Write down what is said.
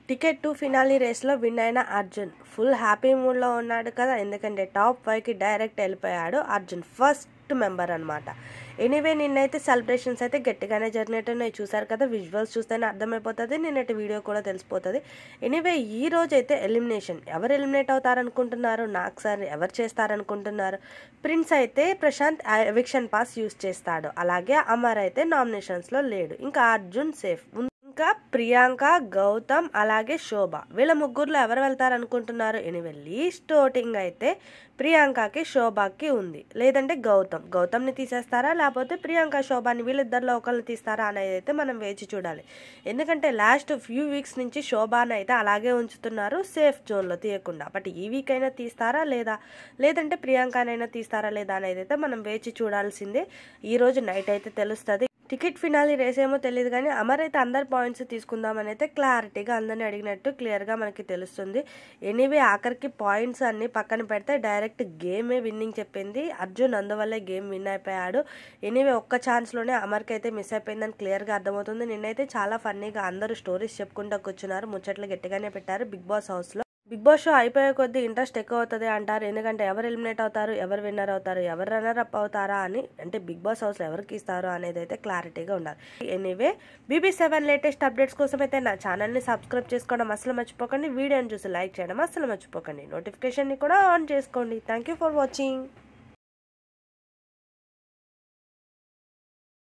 ticket to finale రేస్లో win అయిన Arjun full happy మూడ్లో ఉన్నాడు కదా ఎందుకంటే టాప్ ఫైవ్కి డైరెక్ట్ వెళ్ళిపోయాడు అర్జున్ ఫస్ట్ మెంబర్ అనమాట ఎనీవే నిన్నైతే సెలబ్రేషన్స్ అయితే గట్టిగానే జరిగినట్టున్నాయి చూసారు కదా విజువల్స్ చూస్తేనే అర్థమైపోతుంది నిన్నటి వీడియో కూడా తెలిసిపోతుంది ఎనీవే ఈ రోజు అయితే ఎలిమినేషన్ ఎవరు ఎలిమినేట్ అవుతారనుకుంటున్నారు నాకు సార్ ఎవరు చేస్తారనుకుంటున్నారు ప్రిన్స్ అయితే ప్రశాంత్ ఎవిక్షన్ పాస్ యూస్ చేస్తాడు అలాగే అమర్ అయితే నామినేషన్స్లో లేడు ఇంకా అర్జున్ సేఫ్ ఇంకా ప్రియాంక గౌతమ్ అలాగే శోభ వీళ్ళ ముగ్గురులో ఎవరు వెళ్తారు అనుకుంటున్నారు ఎనివే లీస్ట్ ఓటింగ్ అయితే ప్రియాంకకి శోభకి ఉంది లేదంటే గౌతమ్ గౌతమ్ని తీసేస్తారా లేకపోతే ప్రియాంక శోభాని వీళ్ళిద్దరిలో ఒకరిని తీస్తారా అనేది అయితే మనం వేచి చూడాలి ఎందుకంటే లాస్ట్ ఫ్యూ వీక్స్ నుంచి శోభాని అయితే అలాగే ఉంచుతున్నారు సేఫ్ జోన్లో తీయకుండా బట్ ఈ వీక్ అయినా తీస్తారా లేదా లేదంటే ప్రియాంకనైనా తీస్తారా లేదా అనేది అయితే మనం వేచి చూడాల్సిందే ఈ రోజు నైట్ అయితే తెలుస్తుంది టికెట్ ఫినాలి రేస్ ఏమో తెలియదు కానీ అమర్ అయితే అందరి పాయింట్స్ తీసుకుందామని అయితే క్లారిటీగా అందరిని అడిగినట్టు క్లియర్గా మనకి తెలుస్తుంది ఎనీవే ఆఖరికి పాయింట్స్ అన్ని పక్కన పెడితే డైరెక్ట్ గేమే విన్నింగ్ చెప్పింది అర్జున్ అందువల్లే గేమ్ విన్ అయిపోయాడు ఎనీవే ఒక్క ఛాన్స్లోనే అమర్కి అయితే మిస్ అయిపోయిందని క్లియర్గా అర్థమవుతుంది నిన్నైతే చాలా ఫన్నీగా అందరూ స్టోరీస్ చెప్పుకుంటూ కూర్చున్నారు ముచ్చట్లు గట్టిగానే పెట్టారు బిగ్ బాస్ హౌస్లో బిగ్ బాస్ షో అయిపోయే కొద్దీ ఇంట్రెస్ట్ ఎక్కువ అవుతుంది అంటారు ఎందుకంటే ఎవరు ఎలిమినేట్ అవుతారు ఎవరు విన్నర్ అవుతారు ఎవరు రన్నర్ అప్ అవుతారా అని అంటే బిగ్ బాస్ హౌస్లో ఎవరికి ఇస్తారు అనేది అయితే క్లారిటీగా ఉండాలి anyway BB seven latest updates కోసం అయితే నా ఛానల్ని సబ్స్క్రైబ్ చేసుకోవడం అసలు మర్చిపోకండి వీడియోని చూసి లైక్ చేయడం అసలు మర్చిపోకండి నోటిఫికేషన్ని కూడా ఆన్ చేసుకోండి థ్యాంక్ యూ ఫర్ వాచింగ్